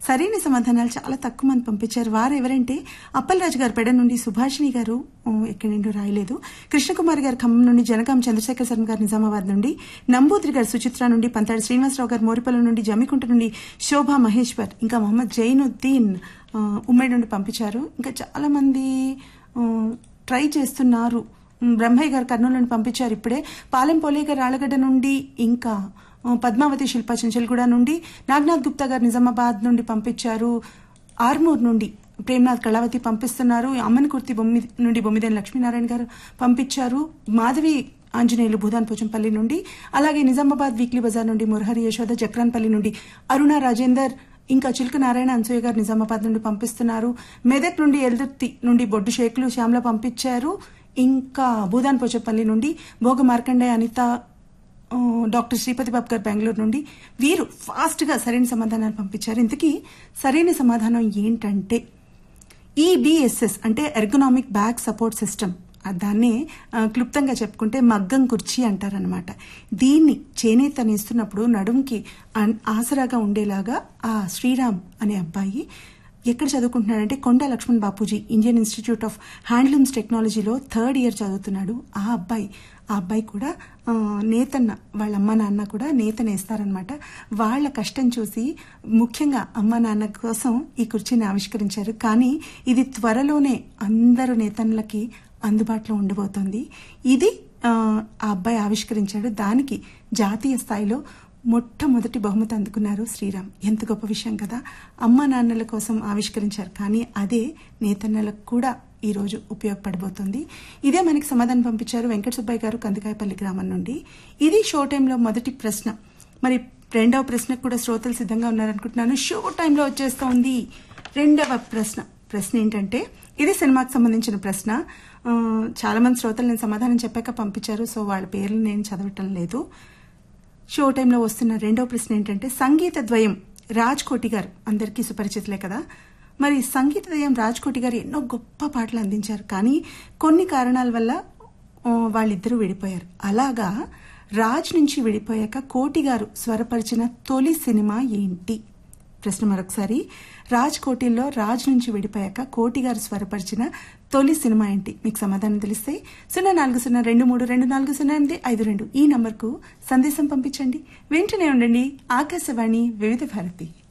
సరైన సమాధానాలు చాలా తక్కువ మంది పంపించారు వారు ఎవరంటే అప్పలరాజు గారు పెడ నుండి సుభాషిణి గారు ఆ, ఎక్కడి నుండి రాయలేదు కృష్ణకుమార్ గారు ఖమ్మం నుండి జనగాం చంద్రశేఖర్ శర్మ గారు నిజామాబాద్ నుండి నంబూద్రి గారు సుచిత్ర నుండి పంతాడి శ్రీనివాసరావు గారు మోరిపల్లి నుండి జమ్మికుంట నుండి శోభా మహేశ్వర్ ఇంకా మొహమ్మద్ జైనుద్దీన్ ఆ, ఉమ్మడి నుండి పంపించారు ఇంకా చాలా మంది ఆ, ట్రై చేస్తున్నారు ఉమ్, బ్రహ్మయ్య గారు కర్నూలు నుండి పంపించారు ఇప్పుడే పాలెం పోలే గారు ఆలగడ్డ నుండి ఇంకా ఆ, పద్మావతి శిల్ప చెంచల్గూడ నుండి నాగనాథ్ గుప్తా గారు నిజామాబాద్ నుండి పంపించారు ఆర్మూర్ నుండి ప్రేమ్నాథ్ కళావతి పంపిస్తున్నారు అమ్మనకుర్తి బొమ్మి నుండి బొమ్మిదేని లక్ష్మీనారాయణ గారు పంపించారు మాధవి ఆంజనేయులు భూదాన్ పోచంపల్లి నుండి అలాగే నిజామాబాద్ వీక్లీ బజార్ నుండి మురహరి యశోద జక్రాన్పల్లి నుండి అరుణ రాజేందర్ ఇంకా చిలుక నారాయణ అన్సూయ గారు నిజామాబాద్ నుండి పంపిస్తున్నారు మెదక్ నుండి ఎల్దుర్తి నుండి బొడ్డు షేకులు శ్యామల పంపించారు ఇంకా భూదాన్ పోచంపల్లి నుండి భోగ మార్కండేయ అనిత ఆ, డాక్టర్ శ్రీపతి బాబు గారు బెంగళూరు నుండి వీరు ఫాస్ట్ గా సరైన సమాధానాలు పంపించారు ఇంతకీ సరైన సమాధానం ఏంటంటే ఈబిఎస్ఎస్ అంటే ఎర్గనామిక్ బ్యాక్ సపోర్ట్ సిస్టమ్ దాన్ని ఆ, క్లుప్తంగా చెప్పుకుంటే మగ్గం కుర్చీ అంటారనమాట దీన్ని చేనేత నేస్తున్నప్పుడు నడుంకి అన్- ఆసరాగా ఉండేలాగా ఆ శ్రీరామ్ అనే అబ్బాయి ఎక్కడ చదువుకుంటున్నాడంటే Konda Laxman Bapuji Indian institute of handlooms టెక్నాలజీలో థర్డ్ ఇయర్ చదువుతున్నాడు ఆ అబ్బాయి ఆ అబ్బాయి కూడా ఆ, నేతన్న వాళ్ళ అమ్మ నాన్న కూడా నేత నేస్తారనమాట వాళ్ళ కష్టం చూసి ముఖ్యంగా అమ్మ నాన్న కోసం ఈ కుర్చీని ఆవిష్కరించారు కానీ ఇది త్వరలోనే అందరు నేతన్నలకి అందుబాటులో ఉండబోతోంది ఇది ఆ, ఆ అబ్బాయి ఆవిష్కరించాడు దానికి జాతీయ స్థాయిలో మొట్టమొదటి బహుమతి అందుకున్నారు శ్రీరామ్ ఎంత గొప్ప విషయం కదా అమ్మ నాన్నల కోసం ఆవిష్కరించారు కానీ అదే నేతన్నలకు కూడా ఈ రోజు ఉపయోగపడబోతుంది ఇదే మనకి సమాధానం పంపించారు వెంకట సుబ్బయ్య గారు కందికాయపల్లి గ్రామం నుండి ఇది షో టైంలో మొదటి ప్రశ్న మరి రెండవ ప్రశ్నకు కూడా శ్రోతలు సిద్ధంగా ఉన్నారనుకుంటున్నాను షో టైంలో వచ్చేస్తోంది రెండవ ప్రశ్న ప్రశ్న ఏంటంటే ఇది సినిమాకి సంబంధించిన ప్రశ్న ఆ, చాలా మంది శ్రోతలు నేను సమాధానం చెప్పాక పంపించారు సో వాళ్ళ పేర్లు నేను చదవటం లేదు షో టైంలో వస్తున్న రెండో ప్రశ్న ఏంటంటే సంగీత ద్వయం రాజ్ కోటి గారు అందరికీ సుపరిచితులే కదా మరి సంగీత ద్వయం రాజ్ కోటి గారు ఎన్నో గొప్ప పాటలు అందించారు కానీ కొన్ని కారణాల వల్ల ఆ, వాళ్ళిద్దరూ విడిపోయారు అలాగా రాజ్ నుంచి విడిపోయాక కోటి గారు స్వరపరిచిన తొలి సినిమా ఏంటి ప్రశ్న మరొకసారి రాజ్ కోటిల్లో రాజ్ నుంచి విడిపోయాక కోటి గారు స్వరపరిచిన తొలి సినిమా ఏంటి మీకు సమాధానం తెలిస్తే సున్నా నాలుగు సున్నా రెండు మూడు రెండు నాలుగు సున్నా ఎనిమిది ఐదు రెండు ఈ నంబర్కు సందేశం పంపించండి వెంటనే ఉండండి ఆకాశవాణి వివిధ భారతి